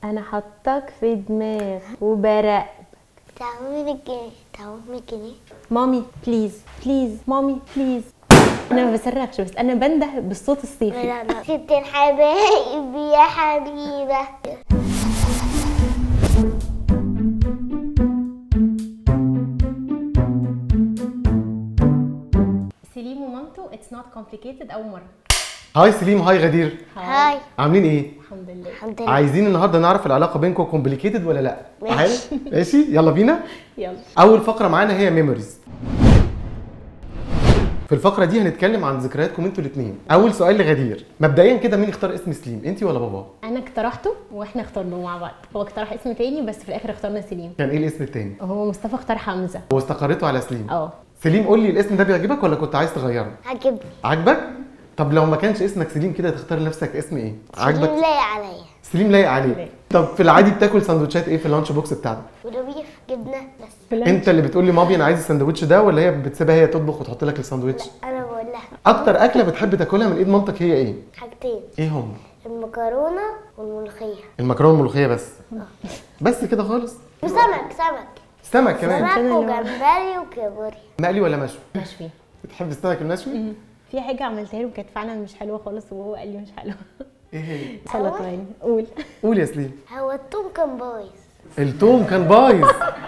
انا حطاك في دماغ وبراقبك تعمل الجنيه تعمل الجنيه مامي بليز بليز مامي بليز انا ما بصرخش بس انا بنده بالصوت الصيفي لا لا ست الحبايب يا حبيبة سليم ومامته اتس نوت كومبليكيتد اول مره هاي سليم هاي غدير هاي عاملين ايه الحمد لله الحمد لله عايزين النهارده نعرف العلاقه بينكم كومبليكيتد ولا لا ماشي. حلو ماشي يلا بينا يلا اول فقره معانا هي ميموريز في الفقره دي هنتكلم عن ذكرياتكم انتوا الاثنين اول سؤال لغدير مبدئيا كده مين اختار اسم سليم انت ولا بابا انا اقترحته واحنا اخترناه مع بعض هو اقترح اسم تاني بس في الاخر اخترنا سليم كان ايه الاسم التاني هو مصطفى اختار حمزه واستقريتوا على سليم اه سليم قول لي الاسم ده بيعجبك ولا كنت عايز تغيره عجبني عاجبك طب لو ما كانش اسمك سليم كده تختار لنفسك اسم ايه عاجبك سليم لايق عليا سليم لايق عليك لايق. طب في العادي بتاكل سندوتشات ايه في اللانش بوكس بتاعك ورغيف جبنة بس في انت اللي بتقول لي مامي انا عايز السندوتش ده ولا هي بتسيبها هي تطبخ وتحط لك الساندوتش أنا بقول لها اكتر اكله بتحب تاكلها من ايد مامتك هي ايه حاجتين ايه هم المكرونة والملوخية المكرونه الملوخيه بس بس كده خالص وسمك سمك سمك كمان سمك وجمبري وكابوريا مقلي ولا مشوي مشوي بتحب السمك المشوي في حاجه عملتها له كانت فعلا مش حلوه خالص وهو قال لي مش حلوه ايه هي سلطه يعني قول قول يا سليم هو التوم كان بايظ التوم كان بايظ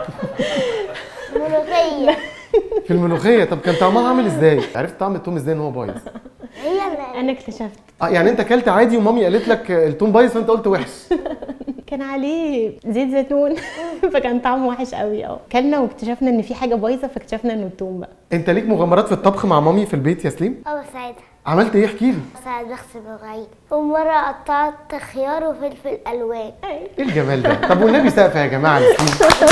ملوخية في الملوخيه طب كان طعمها عامل ازاي عرفت طعم التوم ازاي ان هو بايظ هي اللي انا اكتشفت اه يعني انت اكلت عادي ومامي قالت لك التوم بايظ فانت قلت وحش كان عليه زيت زيتون فكان طعمه وحش قوي اه كلنا واكتشفنا ان في حاجه بايظه فاكتشفنا انه التوم بقى انت ليك مغامرات في الطبخ مع مامي في البيت يا سليم اه ساعتها عملت ايه احكي لي ساعات بغسل مواعين ومرة قطعت خيار وفلفل ألوان ايه الجمال ده طب والنبي سقف يا جماعه لسليم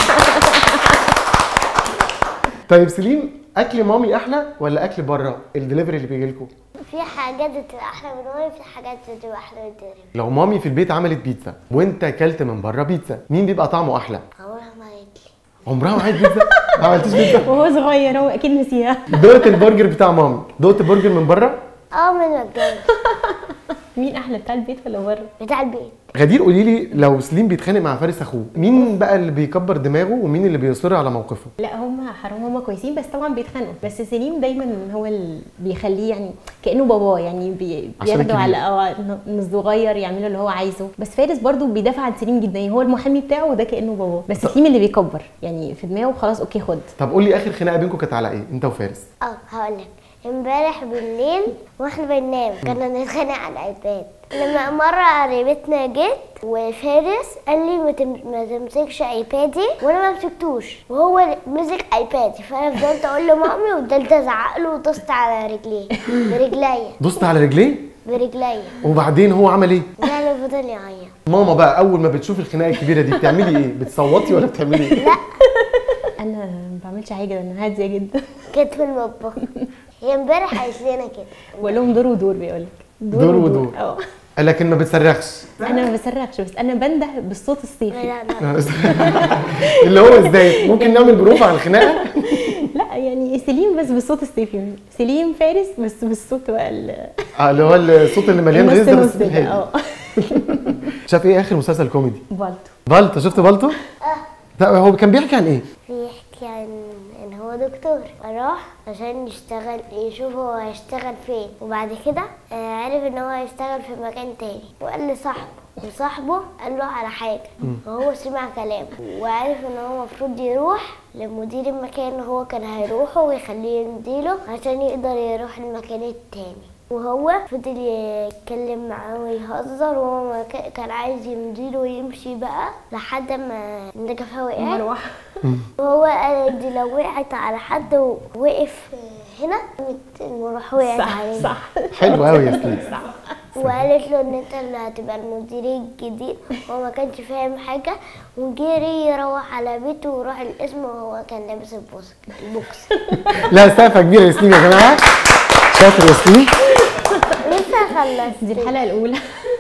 طيب سليم اكل مامي احلى ولا اكل بره الدليفري اللي بيجي لكم في حاجات بتبقى أحلى من مامي في حاجات بتبقى أحلى من الدريم لو مامي في البيت عملت بيتزا وانت اكلت من بره بيتزا مين بيبقى طعمه احلى عمرها ما قالت لي عمرها ما عملت بيتزا ما عملتيش بيتزا وهو صغير هو اكيد نسيها دوقت البرجر بتاع مامي دوقت برجر من بره اه من ماكدونالدز مين احلى بتاع البيت ولا بره بتاع البيت غدير قولي لي لو سليم بيتخانق مع فارس اخوه مين بقى اللي بيكبر دماغه ومين اللي بيصر على موقفه لا هم حرام هم كويسين بس طبعا بيتخانقوا بس سليم دايما هو اللي بيخليه يعني كانه باباه يعني بي عشان بياخده على الكبير. اه إنه الصغير يعمله اللي هو عايزه بس فارس برضو بيدافع عن سليم جدا يعني هو المحامي بتاعه وده كانه باباه بس سليم اللي بيكبر يعني في دماغه خلاص اوكي خد طب قول لي اخر خناقه بينكم كانت على ايه انت وفارس اه هقول لك امبارح بالليل واحنا بننام كنا بنتخانق على الايباد لما مرة قريبتنا جت وفارس قال لي ما, تم... ما تمسكش ايبادي وانا ما مسكتوش وهو مسك ايبادي فانا فضلت اقول له مامي وفضلت ازعق له وطست على رجليه برجليا دوست على رجليه برجليا وبعدين هو عمل ايه يعني فضل يعيط ماما بقى اول ما بتشوف الخناقه الكبيره دي بتعملي ايه بتصوتي ولا بتعملي ايه انا ما بعملش حاجه انا هاديه جدا كانت في المطبخ هي امبارح قالت لنا كده بقول لهم دور ودور بيقول لك دور ودور. اه لكن ما بتصرخش انا ما بصرخش بس انا بنده بالصوت الصيفي لا لا اللي هو ازاي ممكن نعمل بروف على الخناقه لا يعني سليم بس بالصوت الصيفي سليم فارس بس بالصوت بقى ال- آه، اللي هو الصوت اللي مليان النص غيظ ده نص بس ده هادي. اه شاف ايه اخر مسلسل كوميدي بالطو بالطو شفت بالطو لا هو كان بيحكي عن ايه بيحكي عن ان هو دكتور راح عشان يشتغل يشوف هو هيشتغل فين وبعد كده آه، عرف ان هو هيشتغل في مكان تاني وقال لصاحبه وصاحبه قال له على حاجه وهو سمع كلامه وعرف ان هو المفروض يروح لمدير المكان اللي هو كان هيروحه ويخليه يمديله عشان يقدر يروح المكان التاني وهو فضل يتكلم معاه ويهزر وهو ما ك- كان عايز يمديله ويمشي بقى لحد ما النجفة وقعت مروح وهو قال دي لو وقعت على حد ووقف هنا المروح وقعت صح عليه صح حلو قوي يا سليم صح وقالت له ان انت اللي هتبقى المدير الجديد هو ما كانش فاهم حاجه وجري يروح على بيته وراح القسم وهو كان لابس البوكس البوكس لا سقفه كبيره يا سليم يا جماعه شاطر يا سليم لسه خلصت دي الحلقه الاولى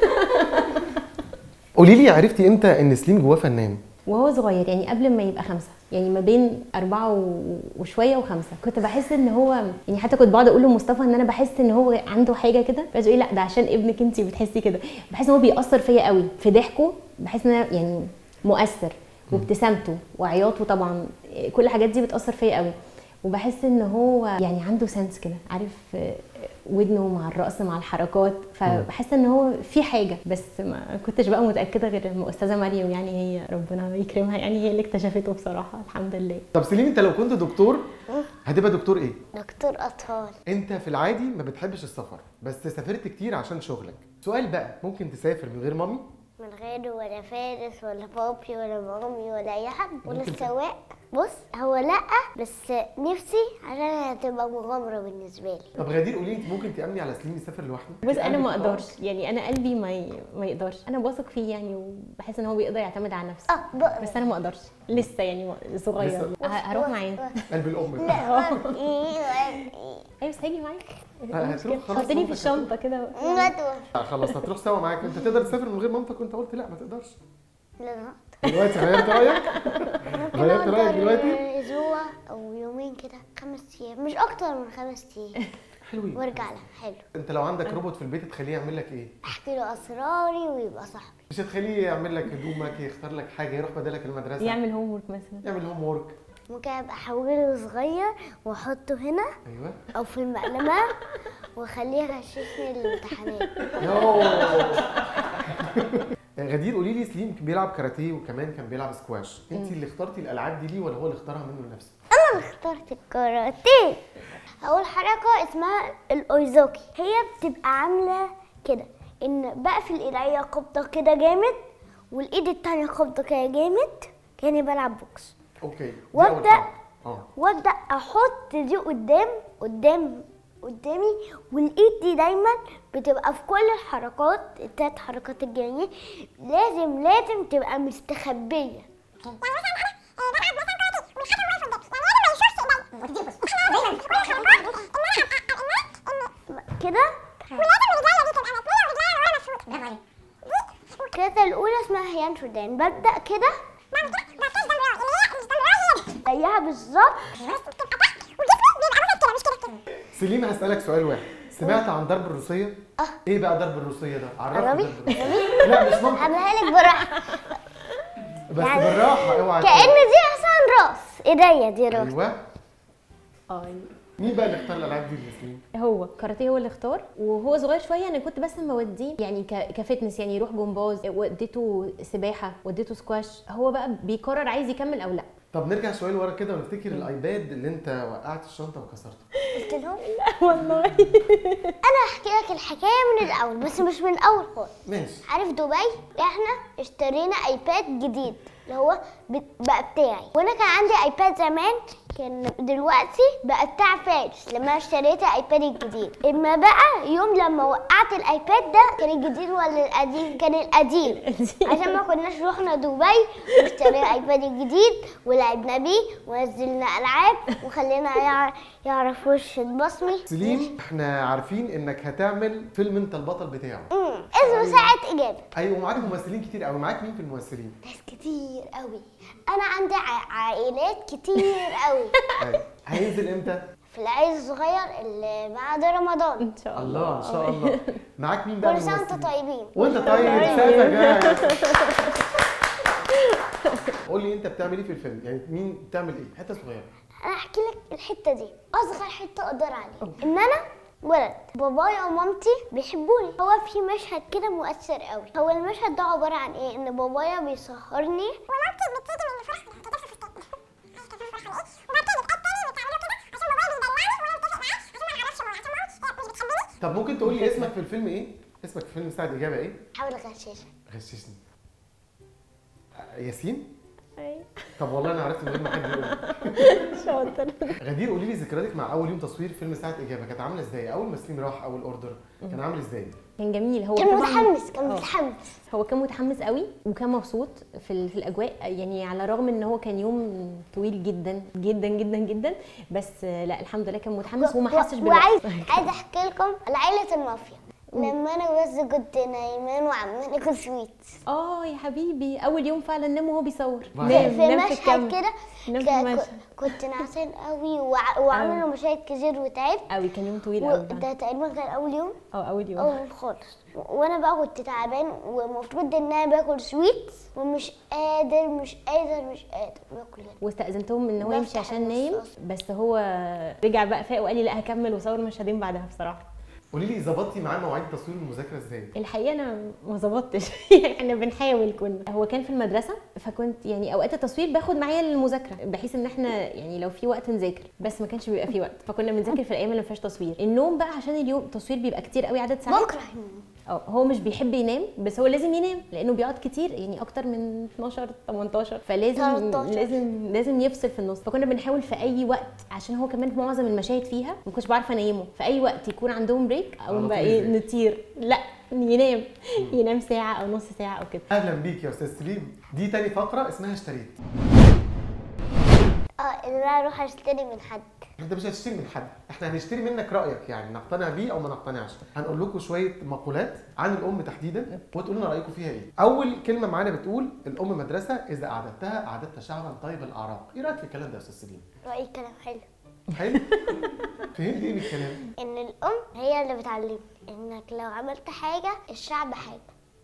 قولي لي عرفتي امتى ان سليم جواه فنان وهو صغير يعني قبل ما يبقى خمسة يعني ما بين أربعة و- وشوية وخمسة كنت بحس إن هو يعني حتى كنت بقعد أقول لمصطفى إن أنا بحس إن هو عنده حاجة كده بس يقول لي لا ده عشان ابنك أنت بتحسي كده بحس إن هو بيأثر فيا قوي في ضحكه بحس ان أنا يعني مؤثر وابتسامته وعياطه طبعا كل الحاجات دي بتاثر فيا قوي وبحس ان هو يعني عنده سنس كده عارف آه، ودنه مع الرقص مع الحركات فبحس ان هو في حاجه بس ما كنتش بقى متاكده غير لما استاذه مريم يعني هي ربنا يكرمها يعني هي اللي اكتشفته بصراحه الحمد لله طب سليم انت لو كنت دكتور هتبقى دكتور ايه دكتور اطفال انت في العادي ما بتحبش السفر بس سافرت كتير عشان شغلك سؤال بقى ممكن تسافر من غير مامي من غيره ولا فارس ولا بابي ولا مامي ولا اي حد ولا ممكن ت- السواق بص هو لا بس نفسي عشان هتبقى مغامره بالنسبه لي طب غدير قولي انت ممكن تامني على سليم يسافر لوحده بص انا ما قلبك اقدرش يعني انا قلبي ما ي... ما يقدرش انا بثق فيه يعني وبحس ان هو بيقدر يعتمد على نفسه اه بقى بس انا ما اقدرش لسه يعني صغير لسه. ه- هروح معاه قلب الام لا ايوه بس هاجي معاك هتروح خلاص حطني في مامتك الشنطه كده ما توافق آه، خلاص هتروح سوا معاك انت تقدر تسافر من غير مامتك وانت قلت لا ما تقدرش لا دلوقتي غيرت رايك ممكن غيرت رايك أقدر دلوقتي اسبوع او يومين كده خمس ايام مش اكتر من خمس ايام حلوين وارجع لها حلو انت لو عندك روبوت في البيت تخليه يعمل لك ايه احكي له اسراري ويبقى صاحبي مش هتخليه يعمل لك هدومك يختار لك حاجه يروح بدلك المدرسه يعمل هوم ورك مثلا يعمل هوم وورك ممكن ابقى احوله صغير واحطه هنا ايوه او في المقلمه واخليه يغششني الامتحانات غدير قولي لي سليم كان بيلعب كاراتيه وكمان كان بيلعب سكواش انت اللي اخترتي الالعاب دي ليه ولا هو اللي اختارها منه لنفسه انا اللي اخترت الكاراتيه اول حركه اسمها الاويزوكي هي بتبقى عامله كده ان بقفل ايديا قبضه كده جامد والايد التانية قبضه كده جامد كاني بلعب بوكس اوكي دي وابدأ- أول حركة. اه وابدا احط دي قدام قدام قدامي والايد دي دايما بتبقى في كل الحركات التلات حركات الجايين لازم لازم تبقى مستخبيه كده كده الاولى اسمها هيان شودان ببدا كده زيها بالظبط سليم هسألك سؤال واحد سمعت عن ضرب الروسية؟ اه. ايه بقى ضرب الروسية ده؟ عرفني عربي؟ ضرب الروسية لا مش ممكن هعملها لك براحه بس يعني بالراحة اوعى كأن دي اصلا راس ايديا دي راس ايوه اه مين بقى اللي اختار الالعاب دي لسليم؟ هو كاراتيه هو اللي اختار وهو صغير شويه انا كنت بس بوديه يعني ك- كفتنس يعني يروح جمباز وديته سباحه وديته سكواش هو بقى بيقرر عايز يكمل او لا طب نرجع شوية لورا كده ونفتكر الايباد اللي انت وقعت الشنطة وكسرته قلت لهم والله انا هحكي لك الحكايه من الاول بس مش من الاول خالص ماشي عارف دبي احنا اشترينا ايباد جديد اللي هو بت- بقى بتاعي وانا كان عندي ايباد زمان كان دلوقتي بقى بتاع فارس لما أنا اشتريت ايباد الجديد اما بقى يوم لما وقعت الايباد ده كان الجديد ولا القديم كان القديم عشان ما كناش رحنا دبي واشترينا ايباد الجديد ولعبنا بيه ونزلنا العاب وخلينا يع- يعرف وش البصمي سليم احنا عارفين انك هتعمل فيلم انت البطل بتاعه امم اسمه ساعة إجابة ايوه ومعاك ممثلين كتير قوي معاك مين في الممثلين؟ ناس كتير قوي أنا عندي ع- عائلات كتير قوي أيوة. هينزل امتى؟ في العيد الصغير اللي بعد رمضان ان شاء الله الله ان شاء الله معاك مين بقى كل سنة من وانتم الممثلين؟ طيبين وانت طيب شايفك جاي قول لي انت بتعمل ايه في الفيلم يعني مين بتعمل ايه حته صغيره أنا أحكي لك الحتة دي أصغر حتة أقدر عليها إن أنا ولد بابايا ومامتي بيحبوني هو في مشهد كده مؤثر قوي هو المشهد ده عبارة عن إيه إن بابايا بيسهرني ومامتي بتيجي من الفرح بتحتفل في الطابور طب ممكن تقول لي اسمك في الفيلم ايه اسمك في فيلم سعد اجابه ايه حاول اغششك غششني ياسين أيوة. طب والله انا عرفت من غير ما حد يقول شاطر غدير قولي لي ذكرياتك مع اول يوم تصوير فيلم ساعه اجابه كانت عامله ازاي اول ما سليم راح اول اوردر كان عامل ازاي كان جميل هو كان طبعاً- متحمس كان آه. متحمس هو كان متحمس قوي وكان مبسوط في, ال- في الاجواء يعني على الرغم ان هو كان يوم طويل جدا جدا جدا جدا بس آه، لا الحمد لله كان متحمس وما حسش بالوقت وعايز عايز احكي لكم على عائله المافيا لما انا بس كنت نايمان وعمال اكل سويت اه يا حبيبي اول يوم فعلا نام وهو بيصور بعد- نام في نام مشهد الكاميرا. كده نام في ك- المشهد ك- كنت نعسان قوي وع- وعملوا مشاهد كتير وتعبت قوي كان يوم طويل قوي وده تقريبا كان اول يوم اه اول يوم اول يوم خالص وانا بقى كنت تعبان ومفروض ان انا باكل سويت ومش قادر مش قادر مش قادر باكل كده واستأذنتهم ان هو بفتح يمشي عشان النص نايم أصلاً. بس هو رجع بقى فاق وقال لي لا هكمل وصور مشهدين بعدها بصراحه قولي لي ظبطتي معاه مواعيد تصوير المذاكره ازاي؟ الحقيقه انا ما ظبطتش يعني احنا بنحاول كنا هو كان في المدرسه فكنت يعني اوقات التصوير باخد معايا المذاكره بحيث ان احنا يعني لو في وقت نذاكر بس ما كانش بيبقى في وقت فكنا بنذاكر في الايام اللي ما فيهاش تصوير النوم بقى عشان اليوم التصوير بيبقى كتير قوي عدد ساعات بكره اه هو مش بيحب ينام بس هو لازم ينام لانه بيقعد كتير يعني اكتر من 12 18 فلازم 13. لازم لازم يفصل في النص فكنا بنحاول في اي وقت عشان هو كمان في معظم المشاهد فيها ما كنتش بعرف انيمه في اي وقت يكون عندهم بريك او على بقى طول ايه يذاكر. نطير لا ينام ينام ساعه او نص ساعه او كده اهلا بيك يا استاذ سليم دي تاني فقره اسمها اشتريت اه ان انا اروح اشتري من حد انت مش هتشتري من حد احنا هنشتري منك رايك يعني نقتنع بيه او ما نقتنعش هنقول لكم شويه مقولات عن الام تحديدا وتقولوا لنا رايكم فيها ايه اول كلمه معانا بتقول الام مدرسه اذا اعددتها اعددت شعبا طيب الاعراق ايه رايك في الكلام ده يا استاذ سليم رايي كلام حلو حلو فهمت ايه بالكلام ان الام هي اللي بتعلمك انك لو عملت حاجه الشعب حاجه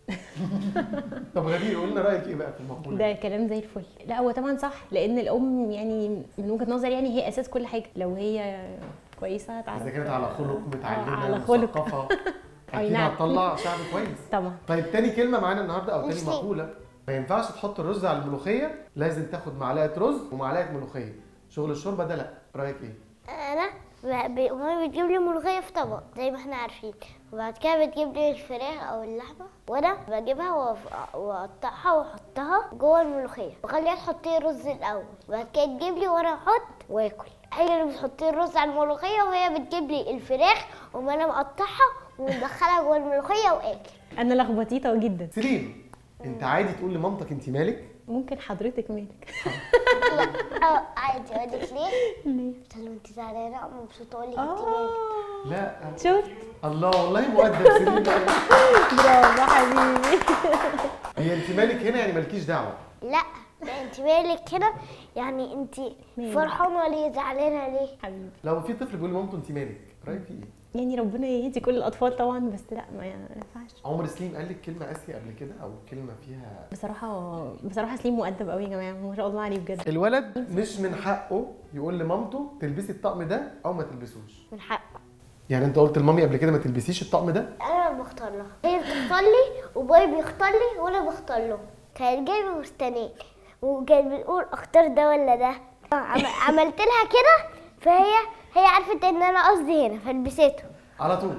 طب غدير قول لنا رايك ايه بقى في المقوله ده كلام زي الفل لا هو طبعا صح لان الام يعني من وجهه نظري يعني هي اساس كل حاجه لو هي كويسه هتعرف اذا كانت على خلق متعلمه على خلق. مثقفه أي اكيد نعم. هتطلع شعب كويس طبعا طيب تاني كلمة معانا النهارده أو تاني مسلم. مقولة ما ينفعش تحط الرز على الملوخية لازم تاخد معلقة رز ومعلقة ملوخية شغل الشوربة ده لا رأيك إيه؟ انا ب- ب- مامي بتجيب لي ملوخيه في طبق زي ما احنا عارفين وبعد كده بتجيب لي الفراخ او اللحمه وانا بجيبها وأف- واقطعها واحطها جوه الملوخيه واخليها تحط لي الرز الاول وبعد كده تجيب لي وانا احط واكل هي اللي بتحط لي الرز على الملوخيه وهي بتجيب لي الفراخ وما انا مقطعها ومدخلها جوه الملوخيه واكل انا لخبطيطه جدا سليم أنت عادي تقول لمامتك أنت مالك؟ ممكن حضرتك مالك لا اه عادي اقول لك ليه؟ ليه قلت له انت زعلانه او مبسوطه اقول لك انت مالك لا شفت الله والله مؤدب سليم برافو حبيبي هي أنت مالك هنا يعني مالكيش دعوة لا ده انت مالك كده يعني انت مالك. فرحانه ليه زعلانه ليه حبيبي لو في طفل بيقول لمامته أنت مالك رأيك فيه إيه؟ يعني ربنا يهدي كل الاطفال طبعا بس لا ما ينفعش عمر سليم قال لك كلمة قاسية قبل كده أو كلمة فيها بصراحه بصراحه سليم مؤدب قوي يا جماعه ما شاء الله عليه بجد الولد مش من حقه يقول لمامته تلبسي الطقم ده أو ما تلبسوش من حقه يعني أنت قلت لمامي قبل كده ما تلبسيش الطقم ده انا اللي بختار لها هي بتختار لي وباي بيختار لي وانا بختار له كانت جايبه فستانين وكانت بتقول اختار ده ولا ده عم- عملت لها كده فهي هي عرفت ان انا قصدي هنا فلبسته على طول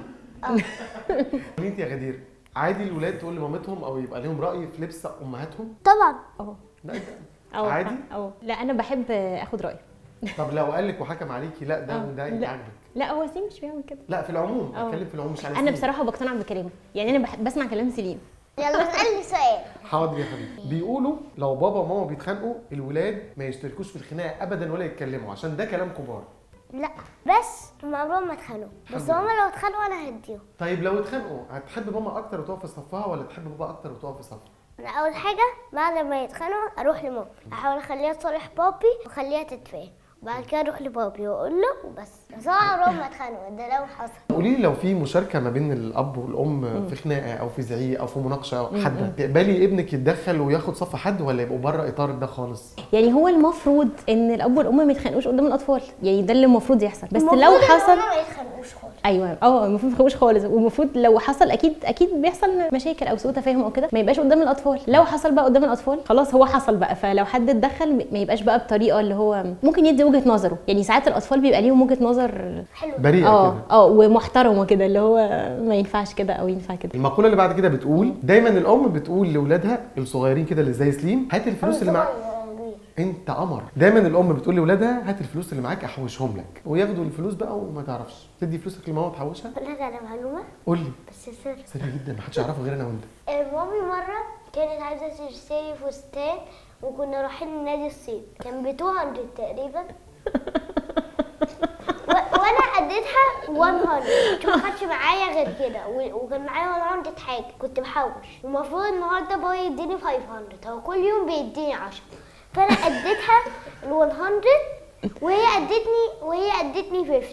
قولي انت يا غدير عادي الولاد تقول لمامتهم او يبقى لهم راي في لبس امهاتهم طبعا اه لا ده اه عادي اه لا انا بحب اخد رايه طب لو قال لك وحكم عليكي لا ده اه، ده لا. عاجبك لا هو سليم مش بيعمل كده لا في العموم اه. بتكلم في العموم مش على انا سليم. بصراحه بقتنع بكلامه يعني انا بح- بسمع كلام سليم يلا اسالني سؤال حاضر يا حبيبي بيقولوا لو بابا وماما بيتخانقوا الولاد ما يشتركوش في الخناقه ابدا ولا يتكلموا عشان ده كلام كبار لا بس هم عمرهم ما اتخانقوا بس الحمد هما لو اتخانقوا انا هديهم طيب لو اتخانقوا هتحب ماما اكتر وتقف في صفها ولا تحب بابا اكتر وتقف في صفها انا اول حاجه بعد ما يتخانقوا اروح لماما احاول اخليها تصالح بابي واخليها تتفاهم وبعد كده اروح لبابي واقول له وبس بس هو عمرهم ما اتخانقوا ده لو حصل قولي لي لو في مشاركه ما بين الاب والام في خناقه او في زعيق او في مناقشه أو حاده تقبلي ابنك يتدخل وياخد صف حد ولا يبقوا بره اطار ده خالص يعني هو المفروض ان الاب والام ما يتخانقوش قدام الاطفال يعني ده اللي المفروض يحصل بس المفروض لو إن حصل هما ما يتخانقوش خالص ايوه اه المفروض ما يتخانقوش خالص والمفروض لو حصل اكيد اكيد بيحصل مشاكل او سوء تفاهم او كده ما يبقاش قدام الاطفال لو حصل بقى قدام الاطفال خلاص هو حصل بقى فلو حد اتدخل ما يبقاش بقى بطريقه اللي هو ممكن يدي وجهه نظره يعني ساعات الاطفال بيبقى ليهم وجهه نظر حلو بريئه اه كده اه ومحترمه كده اللي هو ما ينفعش كده او ينفع كده المقوله اللي بعد كده بتقول دايما الام بتقول لاولادها الصغيرين كده اللي زي سليم هات الفلوس اللي معاك انت قمر دايما الام بتقول لاولادها هات الفلوس اللي معاك احوشهم لك وياخدوا الفلوس بقى وما تعرفش تدي فلوسك لماما تحوشها اقول لك على معلومه قول لي بس سر سريع جدا محدش يعرفه غير انا وانت مامي مره كانت عايزه تشتري فستان وكنا رايحين نادي الصيد كان ب 200 تقريبا و... وانا اديتها 100 ما خدش معايا غير كده و- وكان معايا 100 حاجه كنت بحوش والمفروض النهارده بابا يديني 500 هو كل يوم بيديني 10 فانا اديتها ال 100 وهي ادتني وهي ادتني 50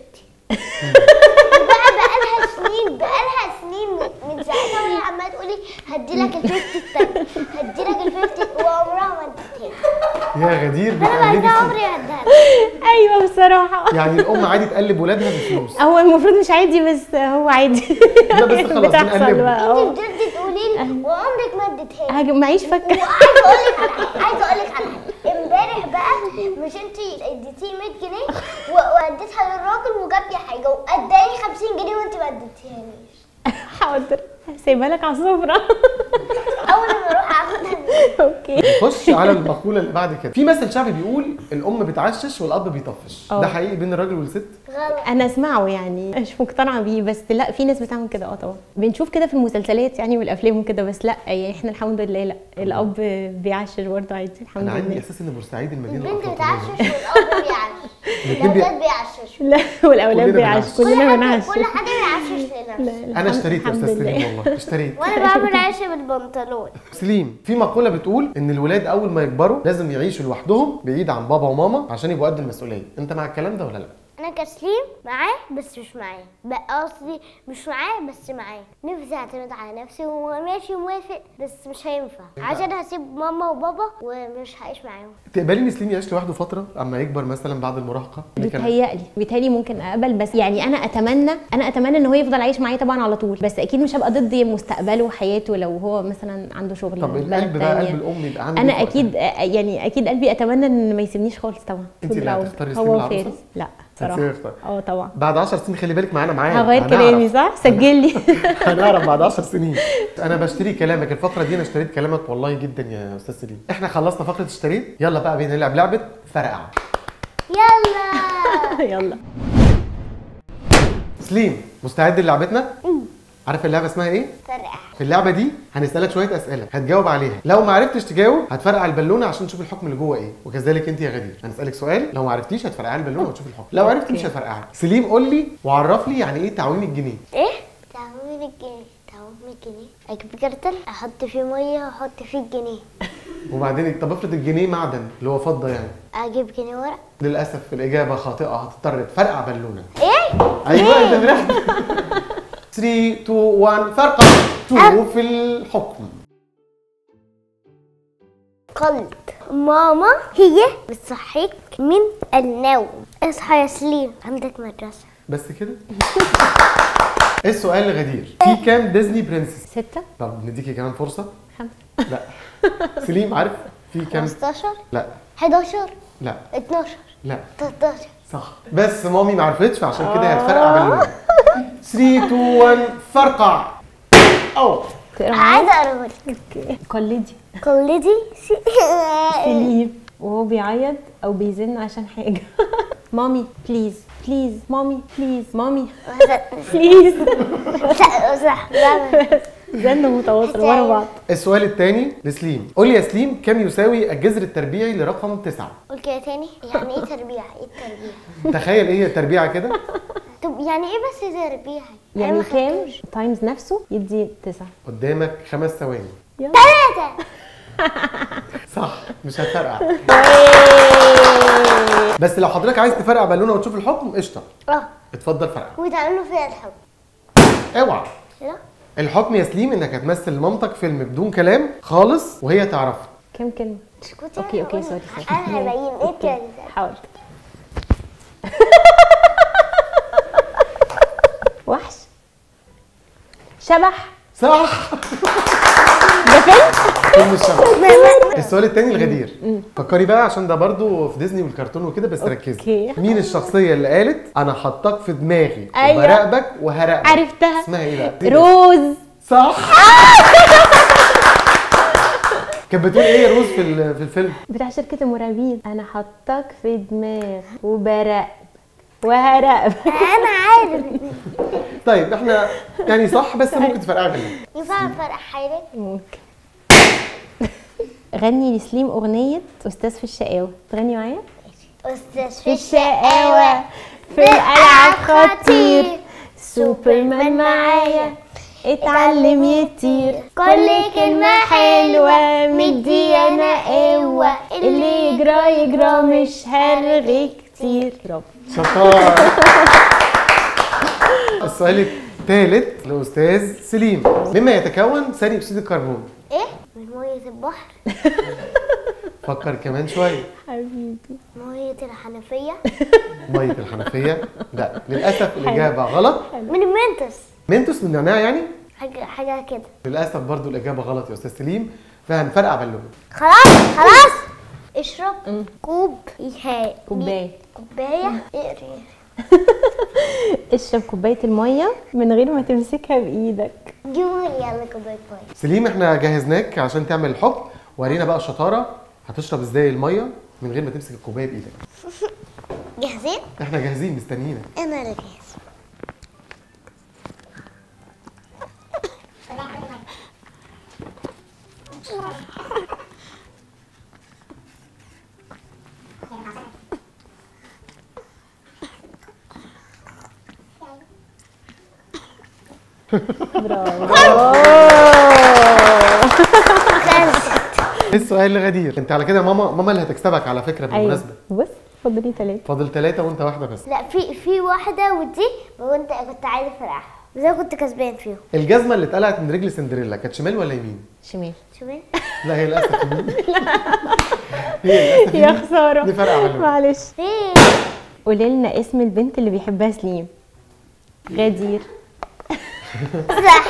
وبقى بقالها سنين بقالها سنين من- من ساعتها وهي عماله تقول لي هدي لك ال 50 التاني هدي لك ال 50 وعمرها ما ادتها يا غدير انا بعد بتقلبي كده فيه. عمري ما اديها لها. ايوه بصراحه يعني الام عادي تقلب ولادها بفلوس هو المفروض مش عادي بس هو عادي لا بس خلاص بتحصل بنقلبه. بقى اه انت بجد تقولي لي وعمرك ما اديتها لي هاجي- معيش فكه وعايزه اقول لك على حاجه عايزه اقول لك على حاجه امبارح بقى مش انت اديتيه 100 جنيه و- واديتها للراجل وجاب لي حاجه واداني 50 جنيه وانت ما اديتيهاليش حاضر سايبها لك على السفره اول ما اروح اخدها اوكي خش على المقوله اللي بعد كده في مثل شعبي بيقول الام بتعشش والاب بيطفش اه. ده حقيقي بين الراجل والست غلط انا اسمعه يعني مش مقتنعه بيه بس لا في ناس بتعمل كده اه طبعا بنشوف كده في المسلسلات يعني والافلام وكده بس لا يعني احنا الحمد لله لا الاب بيعشر برضه عادي الحمد انا عندي لله احساس ان بورسعيد المدينه البنت الافريقيه بتعشش والاب بيعشش الاتنين بي- الاولاد بيعششوا لا والاولاد كلنا بيعش بنعشش. كل كلنا حاجه بنعش كل حاجه بيعشش لنفسه لا، انا الحمد- اشتريت يا الحمد استاذ لله. سليم والله اشتريت وانا بعمل عيشه بالبنطلون سليم في مقوله بتقول ان الولاد اول ما يكبروا لازم يعيشوا لوحدهم بعيد عن بابا وماما عشان يبقوا قد المسؤوليه انت مع الكلام ده ولا لا انا كسليم معاه بس مش معاه بقى قصدي مش معاه بس معاه نفسي اعتمد على نفسي وماشي موافق بس مش هينفع عشان هسيب ماما وبابا ومش هعيش معاهم تقبلي ان سليم يعيش لوحده فتره اما يكبر مثلا بعد المراهقه اللي كان- بيتهيألي بيتهيألي ممكن اقبل بس يعني انا اتمنى انا اتمنى ان هو يفضل عايش معايا طبعا على طول بس اكيد مش هبقى ضد مستقبله وحياته لو هو مثلا عنده شغل طب في القلب بلد بقى تانية. قلب الام يبقى عامل انا إيه في اكيد يعني اكيد قلبي اتمنى ان ما يسيبنيش خالص طبعا انت اللي بالأول. هتختاري سليم هو العروسة؟ فارس لا هتسيبي صراحه اختار. اه طبعا بعد 10 سنين خلي بالك معانا معايا هغير هنعرف. كلامي صح سجل لي هنعرف بعد 10 سنين انا بشتري كلامك الفقره دي انا اشتريت كلامك والله جدا يا استاذ سليم احنا خلصنا فقره اشتريت يلا بقى بينا نلعب لعبه فرقع يلا يلا سليم مستعد للعبتنا عارف اللعبه اسمها ايه فرقع في اللعبه دي هنسالك شويه اسئله هتجاوب عليها لو ما عرفتش تجاوب هتفرقع البالونه عشان تشوف الحكم اللي جوه ايه وكذلك انت يا غدير هنسالك سؤال لو ما عرفتيش هتفرقعي البالونه وتشوف الحكم لو عرفتي مش هتفرقعي سليم قول لي وعرف لي يعني ايه تعويم الجنيه ايه تعويم الجنيه تعويم الجنيه اجيب جردل احط فيه ميه واحط فيه الجنيه وبعدين طب افرض الجنيه معدن اللي هو فضه يعني اجيب جنيه ورق للاسف الاجابه خاطئه هتضطر تفرقع بالونه ايه ايوه انت فرحت 3 2 1 فرقع شوف الحكم قلت ماما هي بتصحيك من النوم اصحى يا سليم عندك مدرسة بس كده ايه السؤال لغدير في كام ديزني برنسس ستة طب نديكي كمان فرصه خمسة لا سليم عارف في كام 15 لا 11 لا 12 لا 13 صح بس مامي ما عرفتش فعشان كده هتفرقع بالونه 3 2 1 فرقع او تقرا معايا عايزة اقرا لك اوكي قلدي قلدي سليم وهو بيعيط او بيزن عشان حاجه مامي بليز بليز مامي بليز مامي بليز صح صح بعمل. زن متواصل ورا بعض السؤال الثاني لسليم قول لي يا سليم كم يساوي الجذر التربيعي لرقم 9 قول كده تاني يعني ايه تربيع ايه التربيع تخيل ايه التربيعه كده طب يعني ايه بس تربيع أنا يعني ما كام خدتوش. تايمز نفسه يدي تسعة قدامك خمس ثواني يلا ثلاثة صح مش هتفرقع بس لو حضرتك عايز تفرقع بالونه وتشوف الحكم قشطه اه اتفضل فرقع وتعملوا فيها الحب اوعى لا الحكم يا سليم انك هتمثل مامتك فيلم بدون كلام خالص وهي تعرفها كام كلمة اسكتي أوكي، أنا أوكي، هقول- سوري، سوري. انا هبين ايه تاني حاضر وحش شبح صح ده فيلم فيلم الشبح السؤال التاني الغدير فكري بقى عشان ده برضو في ديزني والكرتون وكده بس ركزي أوكي. مين الشخصيه اللي قالت انا حطاك في دماغي أيوة. وبراقبك وهراقبك عرفتها اسمها ايه بقى روز صح كانت بتقول ايه يا روز في ال- في الفيلم بتاع شركة المراقبين أنا حطك في دماغ وبراقبك وهراقبك انا عارف طيب احنا يعني صح بس ممكن تفرقعي بالله ينفع فرق حيرك ممكن غني لسليم أغنية أستاذ في الشقاوة تغني معايا؟ استاذ في الشقاوة في الالعاب خطير سوبرمان معايا اتعلم يطير كل كلمة حلوة مديانا قوة اللي يجرى يجرى مش هرغي كتير برافو شطار السؤال الثالث لاستاذ سليم مما يتكون ثاني اكسيد الكربون ايه من ميه البحر فكر كمان شويه حبيبي ميه الحنفيه ميه الحنفيه لا للاسف الاجابه غلط من المنتس منتوس من نعناع يعني حاجه حاجه كده للاسف برضو الاجابه غلط يا استاذ سليم فهنفرقع بالون خلاص خلاص اشرب كوب إيها- كوباية. كوبايه اقري اشرب كوباية المية من غير ما تمسكها بإيدك جيبولي يلا كوبايه ميه سليم احنا جهزناك عشان تعمل الحكم ورينا بقى الشطاره هتشرب ازاي الميه من غير ما تمسك الكوبايه بايدك جاهزين احنا جاهزين مستنيينك انا اللي جاهز ايه السؤال لغدير انت على كده ماما ماما اللي هتكسبك على فكره ايوه بالمناسبه بص اتفضلي ثلاثة فاضل ثلاثه وانت واحده بس لا في في واحده ودي وانت كنت عايز افرقعها بس انا كنت كسبان فيهم الجزمه اللي اتقلعت من رجل سندريلا كانت شمال ولا يمين شمال شو مين لا هي للاسف يمين هي للاسف يا يمين. خسارة دي فرقع بالون معلش فين قولي لنا اسم البنت اللي بيحبها سليم غدير صح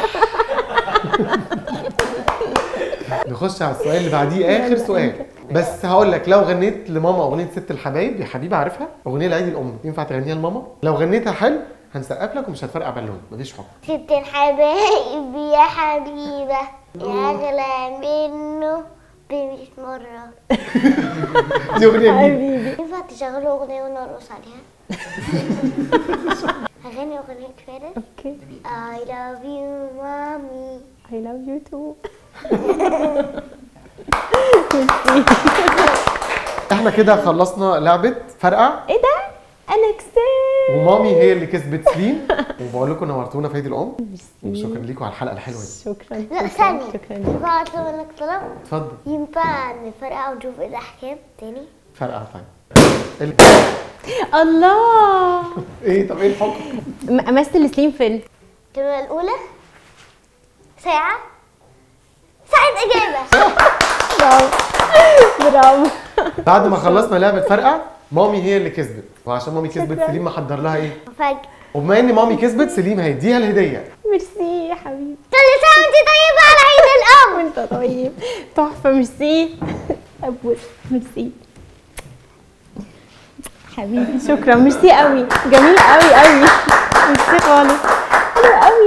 نخش على السؤال اللي بعديه اخر سؤال بس هقول لك لو غنيت لماما اغنيه ست الحبايب يا حبيبي عارفها اغنيه لعيد الام ينفع تغنيها لماما لو غنيتها حلو هنسقف لك ومش هتفرقع بالون مفيش حكم ست الحبايب يا حبيبة يا أغلى منه بمية مرة دي اغنيه جديده حبيبي ينفع تشغلوا أغنية ونرقص عليها؟ هغني أغنية فارس اوكي I love you mommy I love you too احنا كده خلصنا لعبه فرقع ايه ده؟ انا كسبت ومامي هي اللي كسبت سليم وبقول لكم نورتونا في عيد الام وشكرا ليكم على الحلقه الحلوه دي شكرا لا شكراً، ثانية شكرا ليك. ينفع أطلب منك طلب؟ اتفضل ينفع نفرقع ونشوف إيه الأحكام تاني؟ فرقع طيب ال- الله ايه طب ايه الحكم م- امثل سليم فيلم الكلمة الأولى ساعة ساعة إجابة برافو برافو بعد ما خلصنا لعبه فرقع مامي هي اللي كسبت وعشان مامي كسبت شكراً. سليم محضر لها ايه مفاجأة وبما ان مامي كسبت سليم هيديها الهديه ميرسي يا حبيبي كل سنة وأنت طيبة على عيد الأم وانت طيب تحفه ميرسي ابوس ميرسي حبيبي شكرا ميرسي قوي جميل قوي قوي ميرسي خالص حلو قوي